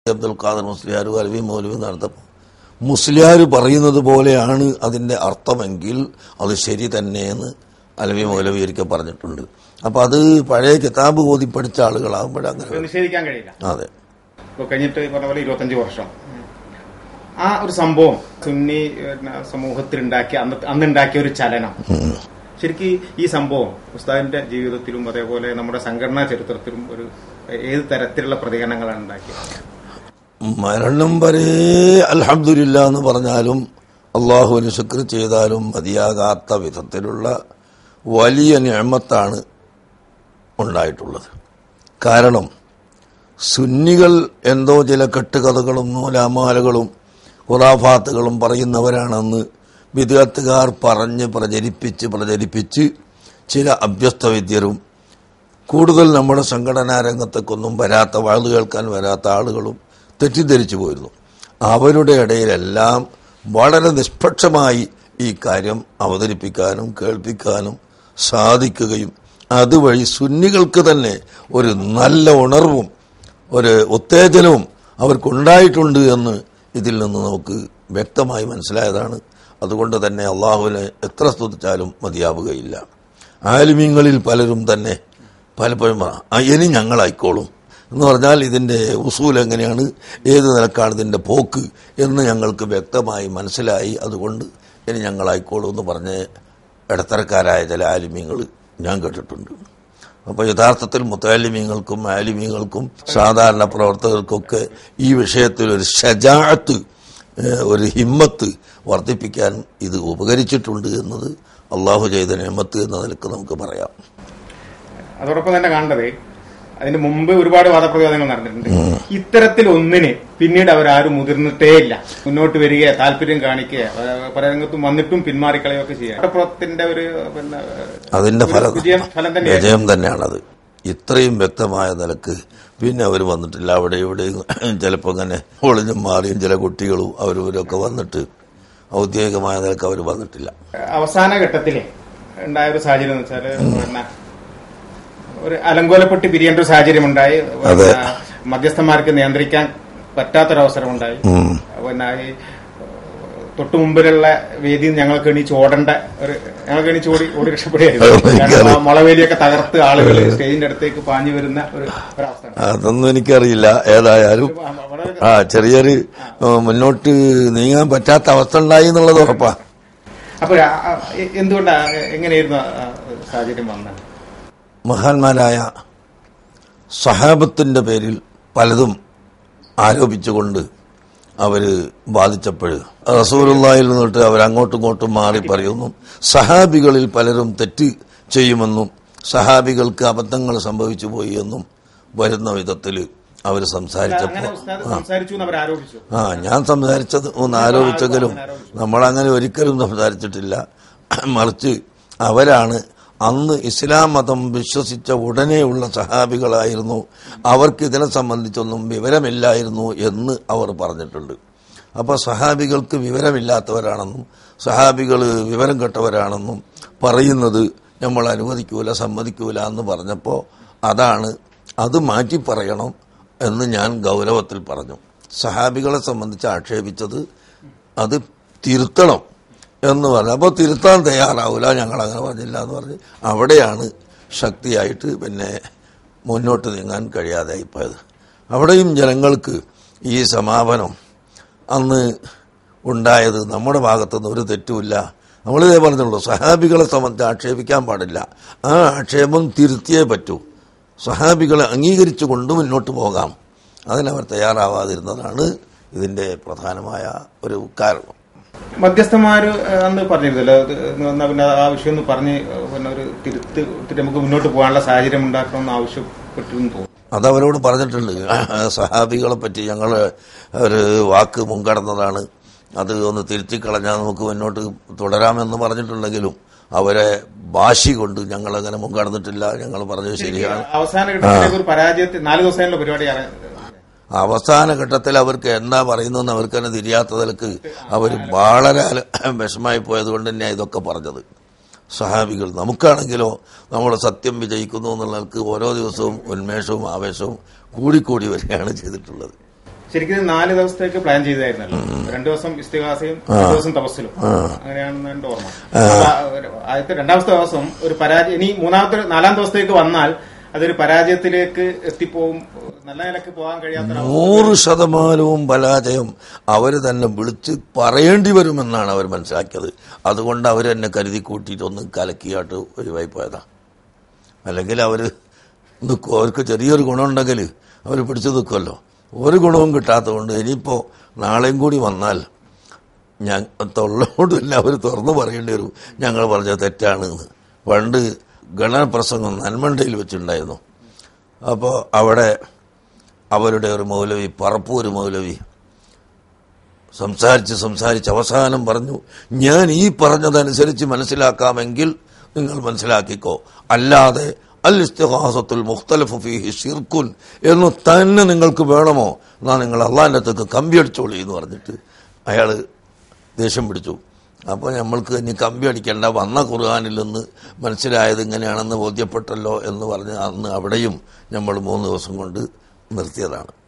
അബ്ദുൽ ഖാദർ മുസ്ലിയാർ അലവി മൗലവി നടത്തപ്പോൾ മുസ്ലിയാർ പറയുന്നത് പോലെയാണ് അതിന്റെ അർത്ഥമെങ്കിൽ അത് ശരി തന്നെയെന്ന് അലവി മൗലവി ഒരിക്കൽ പറഞ്ഞിട്ടുണ്ട് അപ്പൊ അത് പഴയ കിതാബ് ഓതി പഠിച്ച ആളുകളാകുമ്പോഴേ അങ്ങനെ ഇത് നിഷേധിക്കാൻ കഴിയില്ല അതെ ഇപ്പൊ കഴിഞ്ഞിട്ട് ഈ പറഞ്ഞ പോലെ ഇരുപത്തഞ്ച് വർഷം ആ ഒരു സംഭവം സുന്നി പിന്നെ, സമൂഹത്തിലുണ്ടാക്കിയ അന്ന് അന്നുണ്ടാക്കിയ ഒരു ചലനം ശരിക്കും ഈ സംഭവം ഉസ്താദിന്റെ ജീവിതത്തിലും അതേപോലെ നമ്മുടെ സംഘടനാ ചരിത്രത്തിലും ഒരു ഏത് തരത്തിലുള്ള പ്രതികരണങ്ങളാണ് ഉണ്ടാക്കിയത് മരണം വരെ അൽഹംദുലില്ല എന്ന് പറഞ്ഞാലും അള്ളാഹുവിന് ശുക്ർ ചെയ്താലും മതിയാകാത്ത വിധത്തിലുള്ള വലിയ നിയമത്താണ് ഉണ്ടായിട്ടുള്ളത് കാരണം സുന്നികൾ എന്തോ ചില കെട്ടുകഥകളും നൂലാമാലകളും ഖുറാഫാത്തുകളും പറയുന്നവരാണെന്ന് വിദഗ്ധക്കാർ പറഞ്ഞ് പ്രചരിപ്പിച്ച് പ്രചരിപ്പിച്ച് ചില അഭ്യസ്തവിദ്യരും കൂടുതൽ നമ്മുടെ സംഘടനാ രംഗത്തേക്കൊന്നും വരാത്ത വാഴ്ന്നു കേൾക്കാൻ വരാത്ത ആളുകളും തെറ്റിദ്ധരിച്ചു പോയിരുന്നു അവരുടെ ഇടയിലെല്ലാം വളരെ നിഷ്പക്ഷമായി ഈ കാര്യം അവതരിപ്പിക്കാനും കേൾപ്പിക്കാനും സാധിക്കുകയും അതുവഴി സുന്നികൾക്ക് തന്നെ ഒരു നല്ല ഉണർവും ഒരു ഉത്തേജനവും അവർക്കുണ്ടായിട്ടുണ്ട് എന്ന് ഇതിൽ നിന്ന് നമുക്ക് വ്യക്തമായി മനസ്സിലായതാണ് അതുകൊണ്ട് തന്നെ അള്ളാഹുവിനെ എത്ര സ്തുതിച്ചാലും മതിയാവുകയില്ല ആലിമീങ്ങളിൽ പലരും തന്നെ പലപ്പോഴും പറ- ആ, ഇനി ഞങ്ങളായിക്കോളും എന്ന് പറഞ്ഞാൽ ഇതിന്റെ ഉസൂൽ എങ്ങനെയാണ് ഏത് നിലക്കാണ് ഇതിന്റെ പോക്ക് എന്ന് ഞങ്ങൾക്ക് വ്യക്തമായി മനസ്സിലായി അതുകൊണ്ട് ഇനി ഞങ്ങളായിക്കോളും എന്ന് പറഞ്ഞ് ഇടത്തരക്കാരായ ചില ആലിമീങ്ങൾ ഞാൻ കേട്ടിട്ടുണ്ട് അപ്പോൾ യഥാർത്ഥത്തിൽ മുത്താലിമീങ്ങൾക്കും ആലിമീങ്ങൾക്കും സാധാരണ പ്രവർത്തകർക്കൊക്കെ ഈ വിഷയത്തിൽ ഒരു ഷജാഅത്ത് ഏഹ്, ഒരു ഹിമ്മത്ത് വർദ്ധിപ്പിക്കാൻ ഇത് ഉപകരിച്ചിട്ടുണ്ട് എന്നത് അള്ളാഹു ചെയ്ത നിയമത്ത് എന്ന നിലക്ക് നമുക്ക് പറയാം അതോടൊപ്പം തന്നെ കാണേണ്ടത് അതിന് മുമ്പ് ഒരുപാട് വാദപ്രതിവാദങ്ങൾ നടന്നിട്ടുണ്ട് ഇത്തരത്തിൽ ഒന്നിന് പിന്നീട് അവരാരും മുതിർന്നിട്ടേ ഇല്ല മുന്നോട്ട് വരികയോ താല്പര്യം കാണിക്കുകയോ ഏഹ്, പല രംഗത്തും വന്നിട്ടും പിന്മാറിക്കളയൊക്കെ ചെയ്യുക പ്രവർത്തത്തിന്റെ ഒരു പിന്നെ അതിന്റെ ഫലം വിജയം ഫലം തന്നെയായിരുന്നു. വിജയം തന്നെയാണത് ഇത്രയും വ്യക്തമായ നിലക്ക് പിന്നെ അവർ വന്നിട്ടില്ല അവിടെ ഇവിടെയും ചിലപ്പോൾ ഇങ്ങനെ ഒളിഞ്ഞും മാറിയും ചില കുട്ടികളും അവരവരൊക്കെ വന്നിട്ട് ഔദ്യോഗികമായ നിലക്ക് അവർ വന്നിട്ടില്ല അവസാന ഘട്ടത്തില് ഉണ്ടായ ഒരു സാഹചര്യം എന്ന് വെച്ചാല് പിന്നെ ഒരു അലങ്കോലപ്പെട്ട് പിരിയേണ്ട ഒരു സാഹചര്യം ഉണ്ടായി അതെ. പിന്നെ മധ്യസ്ഥന്മാർക്ക് നിയന്ത്രിക്കാൻ പറ്റാത്തൊരവസരം ഉണ്ടായി ഉം. പിന്നെ ഈ തൊട്ടു മുമ്പിലുള്ള വേദി ഞങ്ങൾക്ക് എണീച്ച് ഓടേണ്ട ഒരു ഞങ്ങൾക്ക് എണീച്ച് ഓടി ഓടി രക്ഷപ്പെടുകയായിരുന്നു എനിക്കറിയാം. കാരണം ആ മുളവേലിയൊക്കെ തകർത്ത് ആളുകൾ സ്റ്റേജിന്റെ അടുത്തേക്ക് പാഞ്ഞു വരുന്ന ഒരു ഒരവസ്ഥ അതൊന്നും എനിക്കറിയില്ല ഏതായാലും വളരെ ആ ചെറിയൊരു ഏ, മുന്നോട്ട് നീങ്ങാൻ പറ്റാത്ത അവസ്ഥ ഉണ്ടായി എന്നുള്ളത് ഉറപ്പാ അപ്പൊ ആ- ആ- എ- എന്തുകൊണ്ടാ എങ്ങനെയായിരുന്നു ആ- ആ സാഹചര്യം വന്നത് മഹാന്മാരായ സഹാബത്തിന്റെ പേരിൽ പലതും ആരോപിച്ചുകൊണ്ട് അവര് ബാധിച്ചപ്പോൾ റസൂലുള്ളാഹിൽ നിന്നിട്ട് അവർ അങ്ങോട്ടും ഇങ്ങോട്ടും മാറി പറയുന്നു സഹാബികളിൽ പലരും തെറ്റ് ചെയ്യുമെന്നും സഹാബികൾക്ക് അബദ്ധങ്ങൾ സംഭവിച്ചു പോയി എന്നും വരുന്ന വിധത്തിൽ അവർ അങ്ങനെ സംസാരിച്ചപ്പോൾ ഉസ്താദ് സംസാരിച്ചു എന്ന് അവർ ആരോപിച്ചു ആ ഞാൻ സംസാരിച്ചത് ഒന്ന് ആരോപിച്ചെങ്കിലും നമ്മളങ്ങനെ ഒരിക്കലും സംസാരിച്ചിട്ടില്ല മറിച്ച് അവരാണ് അന്ന് ഇസ്ലാം മതം വിശ്വസിച്ച ഉടനെയുള്ള സഹാബികളായിരുന്നു അവർക്ക് ഇതിനെ സംബന്ധിച്ചൊന്നും വിവരമില്ലായിരുന്നു എന്ന് അവർ പറഞ്ഞിട്ടുണ്ട് അപ്പോൾ സഹാബികൾക്ക് വിവരമില്ലാത്തവരാണെന്നും സഹാബികൾ വിവരം കെട്ടവരാണെന്നും പറയുന്നത് നമ്മൾ അനുവദിക്കൂല സമ്മതിക്കൂല എന്ന് പറഞ്ഞപ്പോൾ അതാണ് അത് മാറ്റി പറയണം എന്ന് ഞാൻ ഗൗരവത്തിൽ പറഞ്ഞു സഹാബികളെ സംബന്ധിച്ച് ആക്ഷേപിച്ചത് അത് തിരുത്തണം എന്ന് പറഞ്ഞു അപ്പോൾ തിരുത്താൻ തയ്യാറാവില്ല ഞങ്ങൾ അങ്ങനെ പറഞ്ഞില്ല എന്ന് പറഞ്ഞ് അവിടെയാണ് ശക്തിയായിട്ട് പിന്നെ മുന്നോട്ട് നീങ്ങാൻ കഴിയാതായി പോയത് അവിടെയും ജനങ്ങൾക്ക് ഈ സമാപനം അന്ന് ഉണ്ടായത് നമ്മുടെ ഭാഗത്തുനിന്ന് ഒരു തെറ്റുമില്ല നമ്മളിതേ പറഞ്ഞുള്ളൂ സഹാബികളെ സംബന്ധിച്ച് ആക്ഷേപിക്കാൻ പാടില്ല ആ ആക്ഷേപം തിരുത്തിയേ പറ്റൂ സഹാബികളെ അംഗീകരിച്ചു കൊണ്ട് മുന്നോട്ട് പോകാം അതിനവർ തയ്യാറാവാതിരുന്നതാണ് ഇതിന്റെ പ്രധാനമായ ഒരു കാരണം മധ്യസ്ഥന്മാര് ഏഹ്, അന്ന് പറഞ്ഞിരുന്നല്ലോ അത് എന്നാ പിന്നെ ആ വിഷയം ഒന്ന് പറഞ്ഞ് ഏഹ്, പിന്നെ ഒരു തിരുത്ത് തിരുത്തി നമുക്ക് മുന്നോട്ട് പോകാനുള്ള സാഹചര്യം ഉണ്ടാക്കണമെന്ന് ആവശ്യപ്പെട്ടിരുന്നു തോന്നുന്നു അതവരോട് പറഞ്ഞിട്ടുണ്ട് സഹാബികളെ പറ്റി ഞങ്ങൾ ഒരു വാക്ക് മുൻകടന്നതാണ് അത് ഒന്ന് തിരുത്തി കളഞ്ഞാൽ നമുക്ക് മുന്നോട്ട് തുടരാമെന്ന് പറഞ്ഞിട്ടുണ്ടെങ്കിലും അവരെ വാശി കൊണ്ട് ഞങ്ങൾ അങ്ങനെ മുൻകടന്നിട്ടില്ല ഞങ്ങൾ പറഞ്ഞത് ശരിയാണ് അവസാന ഘട്ടത്തിലേക്ക് ഒരു പരാജയത്തിൽ നാല് ദിവസമുള്ള പരിപാടിയാണ് അവസാന ഘട്ടത്തിൽ അവർക്ക് എന്താ പറയുന്നതെന്ന് അവർക്ക് തന്നെ തിരിയാത്തതിലേക്ക് അവർ വളരെ അല- വിഷമായി പോയത് കൊണ്ട് തന്നെ ഇതൊക്കെ പറഞ്ഞത് സഹാബികൾ നമുക്കാണെങ്കിലോ നമ്മൾ സത്യം വിജയിക്കുന്നു എന്നുള്ളവർക്ക് ഓരോ ദിവസവും ഉന്മേഷവും ആവേശവും കൂടിക്കൂടി വരികയാണ് ചെയ്തിട്ടുള്ളത് ശരിക്കും ഇത് നാല് ദിവസത്തേക്ക് പ്ലാൻ ചെയ്തായിരുന്നല്ലോ രണ്ടു ദിവസം ഇസ്തിഹാസയും രണ്ടു ദിവസം തപസ്സിലും അങ്ങനെയാണെന്ന് എന്റെ ഓർമ്മ അപ്പൊ ആ ഒരു ആദ്യത്തെ രണ്ടാമത്തെ ദിവസം ഒരു പരാജയം ഇനി മൂന്നാമത്തെ നാലാം ദിവസത്തേക്ക് വന്നാൽ അതൊരു പരാജയത്തിലേക്ക് എത്തിപ്പോവും നല്ല നിലക്ക് പോകാൻ കഴിയാത്ത ഒരു അവസ്ഥ നൂറ് ശതമാനവും പരാജയം അവർ തന്നെ വിളിച്ച് പറയേണ്ടി വരുമെന്നാണ് അവർ മനസ്സിലാക്കിയത് അതുകൊണ്ട് അവർ എന്നെ കരുതി കൂട്ടിയിട്ടൊന്ന് കലക്കിയാട്ട് ഒഴിവായി പോയതാ അല്ലെങ്കിൽ അവർ നിൽക്കും അവർക്ക് ചെറിയൊരു ഗുണമുണ്ടെങ്കിൽ അവർ പിടിച്ചു നിൽക്കുമല്ലോ ഒരു ഗുണവും കിട്ടാത്തതുകൊണ്ട് ഇനിയിപ്പോൾ നാളെയും കൂടി വന്നാൽ ഞാൻ തൊള്ളോടില്ല അവർ തുറന്നു പറയേണ്ടി വരും ഞങ്ങൾ പറഞ്ഞ തെറ്റാണ് എന്ന് പണ്ട് ഗണപ്രസംഗം നന്മണ്ടയിൽ വെച്ചിട്ടുണ്ടായിരുന്നു അപ്പോൾ അവിടെ അവരുടെ ഒരു മൗലവി പറപ്പൂര് മൗലവി സംസാരിച്ച് സംസാരിച്ച് അവസാനം പറഞ്ഞു ഞാൻ ഈ പറഞ്ഞതനുസരിച്ച് മനസ്സിലാക്കാമെങ്കിൽ നിങ്ങൾ മനസ്സിലാക്കിക്കോ അല്ലാതെ അൽ ഇസ്തിഹാസത്തുൽ മുഖ്തലഫ് ഫീഹി ഷിർക്കുൻ എന്ന് തന്നെ നിങ്ങൾക്ക് വേണമോ എന്നാ നിങ്ങൾ അള്ളാഹിൻ്റെ അടുത്തേക്ക് കമ്പി അടിച്ചോളി എന്ന് പറഞ്ഞിട്ട് അയാൾ ദേഷ്യം പിടിച്ചു അപ്പോൾ നമ്മൾക്ക് ഇനി കമ്പി അടിക്കേണ്ട വന്ന ഖുർആാനിൽ നിന്ന് മനസ്സിലായത് ഇങ്ങനെയാണെന്ന് ബോധ്യപ്പെട്ടല്ലോ എന്ന് പറഞ്ഞ് അന്ന് അവിടെയും നമ്മൾ മൂന്ന് ദിവസം കൊണ്ട് നിർത്തിയതാണ്